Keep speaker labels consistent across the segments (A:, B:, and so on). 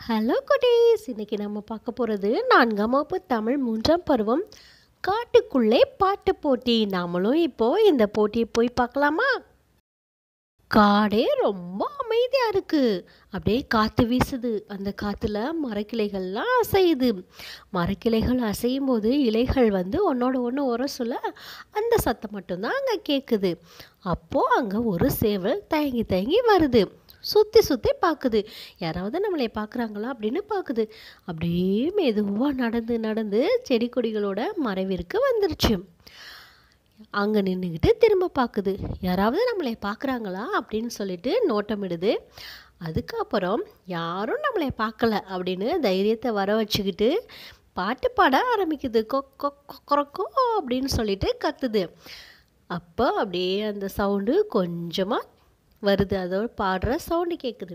A: hello குட்டீஸ் இன்னைக்கு நம்ம பார்க்க போகிறது நான்காம் வகுப்பு தமிழ் மூன்றாம் பருவம் காட்டுக்குள்ளே பாட்டு போட்டி நாமளும் இப்போ இந்த போட்டியை போய் பார்க்கலாமா காடே ரொம்ப அமைதியாக இருக்கு அப்படியே காற்று வீசுது அந்த காற்றுல மரக்கிளைகள்லாம் அசையுது மரக்கிளைகள் அசையும் போது இலைகள் வந்து ஒன்னோட ஒன்று உர சொல்ல அந்த சத்தம் மட்டும்தான் அங்கே கேட்குது அப்போது அங்கே ஒரு சேவல் தயங்கி தயங்கி வருது சுற்றி சுற்றி பார்க்குது யாராவது நம்மளை பார்க்குறாங்களா அப்படின்னு பார்க்குது அப்படியே மெதுவாக நடந்து நடந்து செடி கொடிகளோட மறைவிற்கு வந்துருச்சு அங்கே நின்றுக்கிட்டு திரும்ப பார்க்குது யாராவது நம்மளை பார்க்குறாங்களா அப்படின்னு சொல்லிட்டு நோட்டமிடுது அதுக்கப்புறம் யாரும் நம்மளை பார்க்கல அப்படின்னு தைரியத்தை வர வச்சுக்கிட்டு பாட்டு பாட ஆரம்பிக்குது கொக்கோ கொக்கரக்கோ அப்படின்னு சொல்லிட்டு கத்துது அப்போ அப்படியே அந்த சவுண்டு கொஞ்சமாக வருது அதோட பாடுற சவுண்டு கேட்குது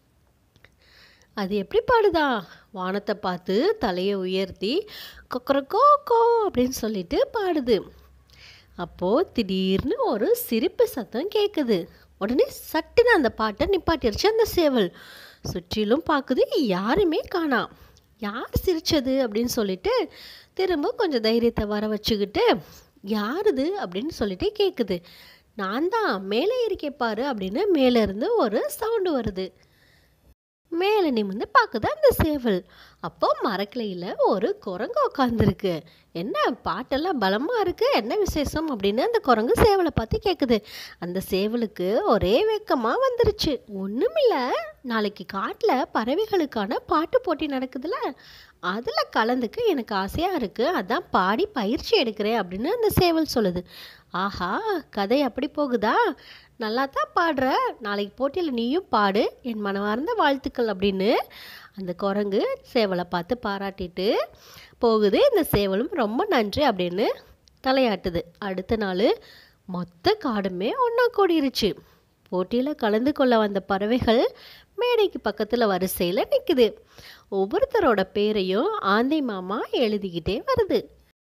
A: அது எப்படி பாடுதா வானத்தை பார்த்து தலையை உயர்த்தி கொக்கரக்கோ கோ அப்படின்னு சொல்லிட்டு பாடுது அப்போது திடீர்னு ஒரு சிரிப்பு சத்தம் கேட்குது உடனே சட்டுன்னு அந்த பாட்டை நிப்பாட்டிருச்சு அந்த சேவல் சுற்றிலும் பார்க்குது யாருமே காணாம் யார் சிரிச்சது அப்படின்னு சொல்லிட்டு திரும்ப கொஞ்சம் தைரியத்தை வர வச்சுக்கிட்டு யாருது அப்படின்னு சொல்லிட்டு கேட்குது நான் தான் மேலே இருக்கே பாரு அப்படின்னு மேலே இருந்து ஒரு சவுண்டு வருது மேலே நிமிர்ந்து பார்க்குது அந்த சேவல் அப்போ மரக்கிளையில் ஒரு குரங்கு உட்காந்துருக்கு என்ன பாட்டெல்லாம் பலமாக இருக்கு என்ன விசேஷம் அப்படின்னு அந்த குரங்கு சேவலை பார்த்து கேட்குது அந்த சேவலுக்கு ஒரே வெக்கமாக வந்துருச்சு ஒன்றுமில்ல நாளைக்கு காட்டில் பறவைகளுக்கான பாட்டு போட்டி நடக்குதுல்ல அதில் கலந்துக்க எனக்கு ஆசையாக இருக்குது அதான் பாடி பயிற்சி எடுக்கிறேன் அப்படின்னு அந்த சேவல் சொல்லுது ஆஹா கதை அப்படி போகுதா நல்லா தான் பாடுற நாளைக்கு போட்டியில் நீயும் பாடு என் மனமார்ந்த வாழ்த்துக்கள் அப்படின்னு அந்த குரங்கு சேவலை பார்த்து பாராட்டிட்டு போகுது இந்த சேவலும் ரொம்ப நன்றி அப்படின்னு தலையாட்டுது அடுத்த நாள் மொத்த காடுமே ஒன்றா கூடிருச்சு போட்டியில் கலந்து கொள்ள வந்த பறவைகள் மேடைக்கு பக்கத்தில் வரிசையில் நிற்குது ஒவ்வொருத்தரோட பேரையும் ஆந்தை மாமா எழுதிக்கிட்டே வருது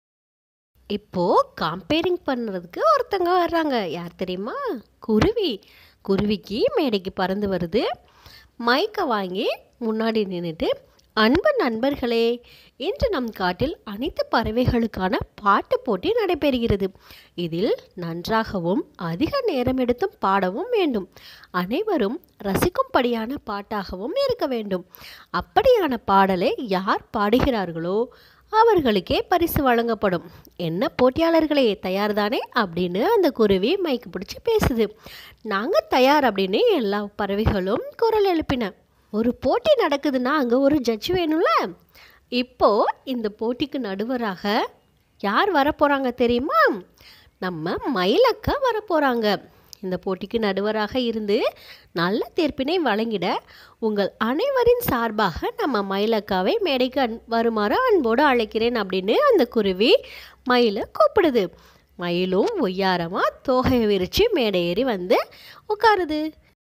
A: இப்போ கம்பேரிங் பண்ணுறதுக்கு ஒருத்தங்க வர்றாங்க யார் தெரியுமா குருவி குருவிக்கு மேடைக்கு பறந்து வருது மைக்கை வாங்கி முன்னாடி நின்றுட்டு அன்பு நண்பர்களே இன்று நம் காட்டில் அனைத்து பறவைகளுக்கான பாட்டு போட்டி நடைபெறுகிறது இதில் நன்றாகவும் அதிக நேரம் எடுத்தும் பாடவும் வேண்டும் அனைவரும் ரசிக்கும்படியான பாட்டாகவும் இருக்க வேண்டும் அப்படியான பாடலை யார் பாடுகிறார்களோ அவர்களுக்கே பரிசு வழங்கப்படும் என்ன போட்டியாளர்களே தயார் தானே அப்படின்னு அந்த குருவி மைக்கு பிடிச்சி பேசுது நாங்கள் தயார் அப்படின்னு எல்லா பறவைகளும் குரல் எழுப்பின ஒரு போட்டி நடக்குதுன்னா அங்கே ஒரு ஜட்ஜ் வேணும்ல இப்போ இந்த போட்டிக்கு நடுவராக யார் வரப்போகிறாங்க தெரியுமா நம்ம மயிலக்கா வரப்போகிறாங்க இந்த போட்டிக்கு நடுவராக இருந்து நல்ல தீர்ப்பினை வழங்கிட உங்கள் அனைவரின் சார்பாக நம்ம மயிலக்காவை மேடைக்கு அன் வருமாறு அன்போடு அழைக்கிறேன் அப்படின்னு அந்த குருவி மயிலை கூப்பிடுது மயிலும் ஒய்யாரமாக தோகையை விரித்து மேடை ஏறி வந்து உட்காருது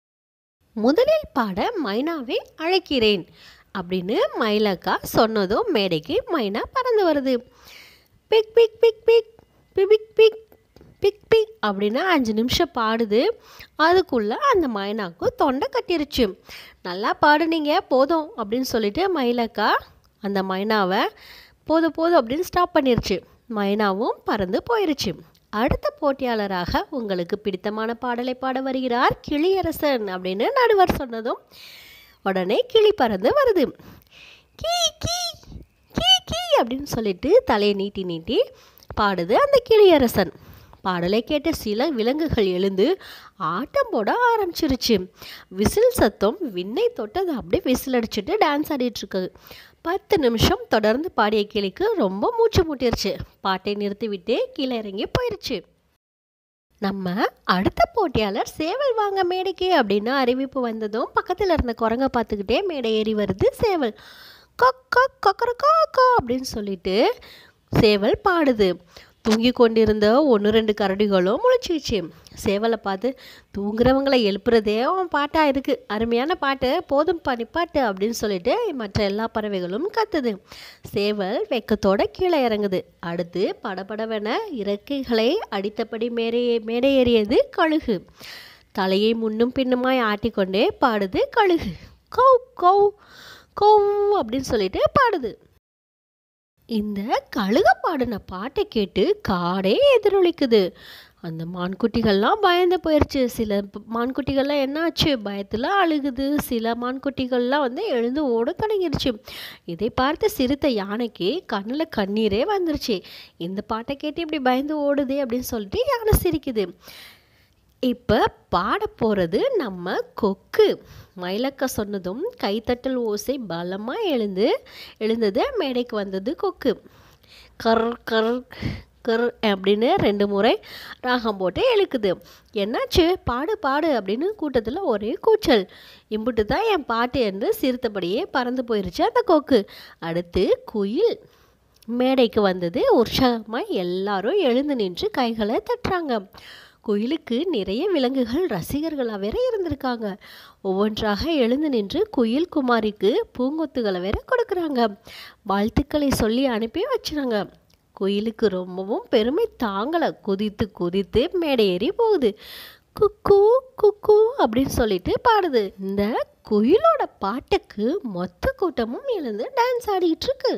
A: முதலில் பாட மைனாவை அழைக்கிறேன் அப்படின்னு மயிலக்கா சொன்னதும் மேடைக்கு மைனா பறந்து வருது பிக் பிக் பிக் பிக் பிக் பிக் பிக் பிக் அப்படின்னு அஞ்சு நிமிஷம் பாடுது அதுக்குள்ளே அந்த மைனாக்கு தொண்டை கட்டிருச்சு நல்லா பாடுனீங்க போதும் அப்படின்னு சொல்லிட்டு மயிலக்கா அந்த மைனாவை போதும் போதும் அப்படின்னு ஸ்டாப் பண்ணிருச்சு மைனாவும் பறந்து போயிருச்சு அடுத்த போட்டியாளராக உங்களுக்கு பிடித்தமான பாடலை பாட வருகிறார் கிளியரசன் அப்படின்னு நடுவர் சொன்னதும் உடனே கிளி பறந்து வருது கீ கீ கீ கீ அப்படின்னு சொல்லிட்டு தலையை நீட்டி நீட்டி பாடுது அந்த கிளியரசன் பாடலை கேட்ட சில விலங்குகள் எழுந்து ஆட்டம் போட ஆரம்பிச்சிருச்சு விசில் சத்தம் விண்ணை தொட்டது அப்படியே விசில் அடிச்சுட்டு டான்ஸ் ஆடிட்டுருக்கு பத்து நிமிஷம் தொடர்ந்து பாடிய கிளிக்கு ரொம்ப மூச்சு முட்டிருச்சு பாட்டை நிறுத்திவிட்டு கீழே இறங்கி போயிருச்சு நம்ம அடுத்த போட்டியாளர் சேவல் வாங்க மேடைக்கு அப்படின்னு அறிவிப்பு வந்ததும் பக்கத்தில் இருந்த குரங்க பார்த்துக்கிட்டே மேடை ஏறி வருது சேவல் கொக்கோ கொக்கரக்கோ அப்படின்னு சொல்லிட்டு சேவல் பாடுது தூங்கி கொண்டிருந்த ஒன்று ரெண்டு கரடிகளும் முழிச்சிச்சு சேவலை பார்த்து தூங்குறவங்களை எழுப்புறதே அவன் பாட்டாக இருக்குது அருமையான பாட்டு போதும் நிப்பாட்டு அப்படின்னு சொல்லிட்டு மற்ற எல்லா பறவைகளும் கத்துது சேவல் வெக்கத்தோட கீழே இறங்குது அடுத்து படபடவென இறக்கைகளை அடித்தபடி மேடை மேடையேறியது கழுகு தலையை முன்னும் பின்னுமாய் ஆட்டிக்கொண்டே பாடுது கழுகு கௌ கௌ கொவ் அப்படின்னு சொல்லிட்டு பாடுது இந்த கழுக பாடின பாட்டை கேட்டு காடே எதிரொலிக்குது அந்த மான்குட்டிகள்லாம் பயந்து போயிடுச்சு சில ப- மான்குட்டிகள்லாம் என்னாச்சு பயத்தில் அழுகுது சில மான்குட்டிகள்லாம் வந்து எழுந்து ஓட தொடங்கிருச்சு இதை பார்த்து சிறுத்தை யானைக்கு கண்ணில் கண்ணீரே வந்துருச்சு இந்த பாட்டை கேட்டு இப்படி பயந்து ஓடுதே அப்படின்னு சொல்லிட்டு யானை சிரிக்குது இப்போ பாட போகிறது நம்ம கொக்கு மயிலக்க சொன்னதும் கைத்தட்டல் ஓசை பலமாக எழுந்து எழுந்தது மேடைக்கு வந்தது கொக்கு கர் கர் கர் அப்படின்னு ரெண்டு முறை ராகம் போட்டு இழுக்குது என்னாச்சு பாடு பாடு அப்படின்னு கூட்டத்தில் ஒரே கூச்சல் இம்புட்டு தான் என் பாட்டு என்று சிரித்தபடியே பறந்து போயிருச்சு அந்த கொக்கு அடுத்து குயில் மேடைக்கு வந்தது உற்சாகமாக எல்லாரும் எழுந்து நின்று கைகளை தட்டுறாங்க குயிலுக்கு நிறைய விலங்குகள் ரசிகர்களாக வேற இருந்திருக்காங்க ஒவ்வொன்றாக எழுந்து நின்று குயில் குமாரிக்கு பூங்கொத்துகளை வேற கொடுக்குறாங்க வாழ்த்துக்களை சொல்லி அனுப்பி வச்சுறாங்க குயிலுக்கு ரொம்பவும் பெருமை தாங்கலை குதித்து குதித்து மேடை ஏறி போகுது குக்கு குக்கு அப்படின்னு சொல்லிட்டு பாடுது இந்த குயிலோட பாட்டுக்கு மொத்த கூட்டமும் எழுந்து டான்ஸ் ஆடிட்டு இருக்கு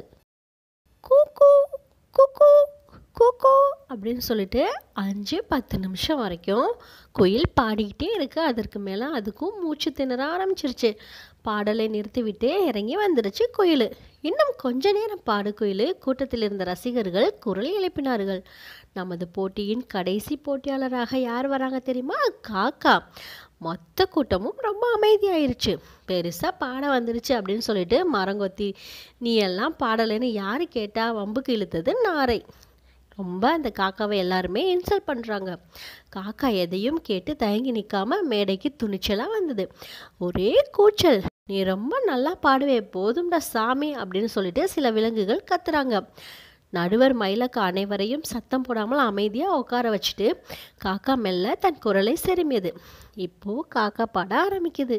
A: கூக்கு குக்கு குக்கு அப்படின்னு சொல்லிட்டு அஞ்சு பத்து நிமிஷம் வரைக்கும் குயில் பாடிக்கிட்டே இருக்கு அதற்கு மேலே அதுக்கும் மூச்சு திணற ஆரம்பிச்சிருச்சு பாடலை நிறுத்திவிட்டு இறங்கி வந்துடுச்சு குயில் இன்னும் கொஞ்ச நேரம் பாடு குயில் கூட்டத்தில் இருந்த ரசிகர்கள் குரல் எழுப்பினார்கள் நமது போட்டியின் கடைசி போட்டியாளராக யார் வராங்க தெரியுமா காக்கா மொத்த கூட்டமும் ரொம்ப அமைதியாயிருச்சு பெருசாக பாட வந்துருச்சு அப்படின்னு சொல்லிட்டு மரங்கொத்தி நீ எல்லாம் பாடலைன்னு யார் கேட்டா வம்புக்கு இழுத்தது நாரை ரொம்ப அந்த காக்காவை எல்லாருமே இன்சல்ட் பண்ணுறாங்க காக்கா எதையும் கேட்டு தயங்கி நிற்காம மேடைக்கு துணிச்சலாக வந்தது ஒரே கூச்சல் நீ ரொம்ப நல்லா பாடுவே போதும்டா சாமி அப்படின்னு சொல்லிட்டு சில விலங்குகள் கத்துறாங்க நடுவர் மயிலக்க அனைவரையும் சத்தம் போடாமல் அமைதியாக உட்கார வச்சுட்டு காக்கா மெல்ல தன் குரலை செருமியது இப்போ காக்கா பாட ஆரம்பிக்குது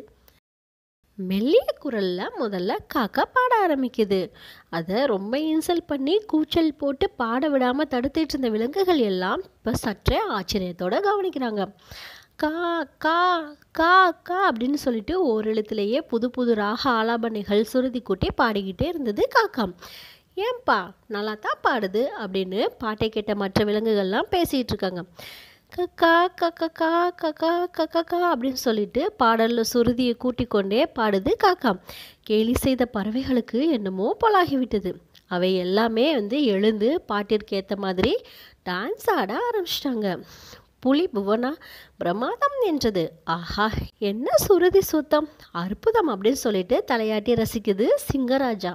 A: மெல்லிய குரல்ல முதல்ல காக்கா பாட ஆரம்பிக்குது அதை ரொம்ப இன்சல்ட் பண்ணி கூச்சல் போட்டு பாட விடாமல் தடுத்துட்டு இருந்த விலங்குகள் எல்லாம் இப்போ சற்றே ஆச்சரியத்தோட கவனிக்கிறாங்க கா கா கா கா அப்படின்னு சொல்லிட்டு ஒரு எழுத்துலேயே புது புது ராக ஆலாபனைகள் சுருதி கூட்டி பாடிக்கிட்டே இருந்தது காக்கா ஏன்பா நல்லா தான் பாடுது அப்படின்னு பாட்டை கேட்ட மற்ற விலங்குகள்லாம் பேசிகிட்டு இருக்காங்க கக்கா கக்கக்கா கக்கா கக்கக்கா அப்படின்னு சொல்லிட்டு பாடலில் சுருதியை கூட்டிக் கொண்டே பாடுது காக்கா கேலி செய்த பறவைகளுக்கு என்னமோ போலாகிவிட்டது அவை எல்லாமே வந்து எழுந்து பாட்டிற்கு ஏற்ற மாதிரி டான்ஸ் ஆட ஆரம்பிச்சிட்டாங்க புலி புவனா பிரமாதம் என்றது ஆஹா என்ன சுருதி சுத்தம் அற்புதம் அப்படின்னு சொல்லிட்டு தலையாட்டி ரசிக்குது சிங்கராஜா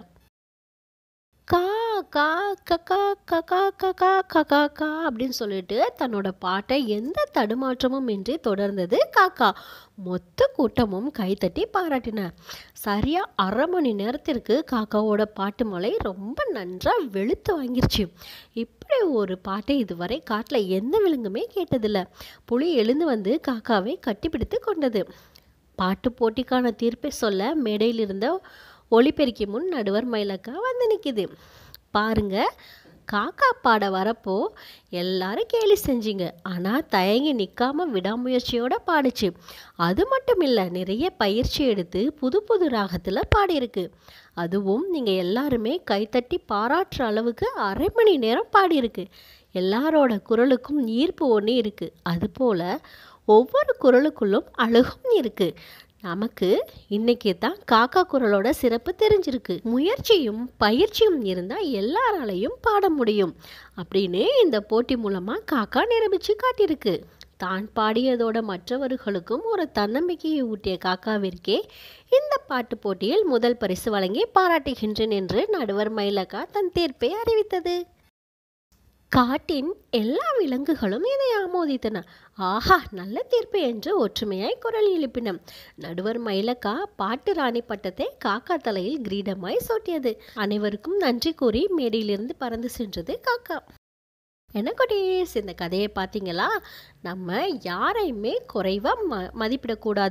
A: கா கா கக்கா கக்கா கக்கா கக்கா கா அப்படின்னு சொல்லிட்டு தன்னோட பாட்டை எந்த தடுமாற்றமும் இன்றி தொடர்ந்தது காக்கா மொத்த கூட்டமும் கைத்தட்டி பாராட்டின சரியா அரை மணி நேரத்திற்கு காக்காவோட பாட்டு மலை ரொம்ப நன்றாக வெளுத்து வாங்கிருச்சு இப்படி ஒரு பாட்டை இதுவரை காட்டில் எந்த விலங்குமே கேட்டதில்ல புலி எழுந்து வந்து காக்காவை கட்டிப்பிடித்து கொண்டது பாட்டு போட்டிக்கான தீர்ப்பை சொல்ல மேடையில் இருந்த ஒளிபெருக்கி முன் நடுவர் மயிலக்கா வந்து நிற்கிது பாருங்க காக்கா பாட வரப்போ எல்லாரும் கேலி செஞ்சீங்க ஆனால் தயங்கி நிற்காம விடாமுயற்சியோட பாடுச்சு அது மட்டும் இல்லை நிறைய பயிற்சி எடுத்து புது புது ராகத்தில் பாடியிருக்கு அதுவும் நீங்கள் எல்லாருமே கைத்தட்டி பாராட்டுற அளவுக்கு அரை மணி நேரம் பாடியிருக்கு எல்லாரோட குரலுக்கும் ஈர்ப்பு ஒன்று இருக்குது அதுபோல் ஒவ்வொரு குரலுக்குள்ளும் அழகும் இருக்குது நமக்கு இன்னைக்கு தான் காக்கா குரலோட சிறப்பு தெரிஞ்சிருக்கு முயற்சியும் பயிற்சியும் இருந்தால் எல்லாராலையும் பாட முடியும் அப்படின்னு இந்த போட்டி மூலமாக காக்கா நிரூபித்து காட்டியிருக்கு தான் பாடியதோட மற்றவர்களுக்கும் ஒரு தன்னம்பிக்கையை ஊட்டிய காக்காவிற்கே இந்த பாட்டு போட்டியில் முதல் பரிசு வழங்கி பாராட்டுகின்றேன் என்று நடுவர் மயிலக்கா தன் தீர்ப்பை அறிவித்தது காட்டின் எல்லா விலங்குகளும் இதை ஆமோதித்தன ஆஹா நல்ல தீர்ப்பு என்று ஒற்றுமையாய் குரல் எழுப்பின நடுவர் மயிலக்கா பாட்டு ராணி பட்டத்தை காக்கா தலையில் கிரீடமாய் சூட்டியது அனைவருக்கும் நன்றி கூறி மேடையிலிருந்து பறந்து சென்றது காக்கா என்ன கொடீஸ் இந்த கதையை பார்த்தீங்களா நம்ம யாரையுமே குறைவாக ம மதிப்பிடக்கூடாது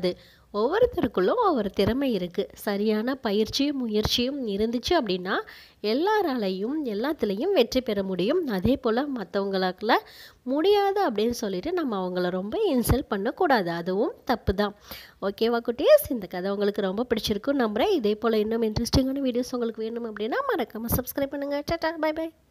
A: ஒவ்வொருத்தருக்குள்ளும் ஒவ்வொரு திறமை இருக்குது சரியான பயிற்சியும் முயற்சியும் இருந்துச்சு அப்படின்னா எல்லாராலையும் எல்லாத்துலேயும் வெற்றி பெற முடியும் அதே போல் மற்றவங்களுக்குல முடியாது அப்படின்னு சொல்லிட்டு நம்ம அவங்கள ரொம்ப இன்சல்ட் பண்ணக்கூடாது அதுவும் தப்பு தான் ஓகேவா குட்டீஸ் இந்த கதை உங்களுக்கு ரொம்ப பிடிச்சிருக்கும் நம்புகிறேன் இதே போல் இன்னும் இன்ட்ரெஸ்டிங்கான வீடியோஸ் உங்களுக்கு வேணும் அப்படின்னா மறக்காமல் சப்ஸ்கிரைப் பண்ணுங்கள் டாட்டா பை பை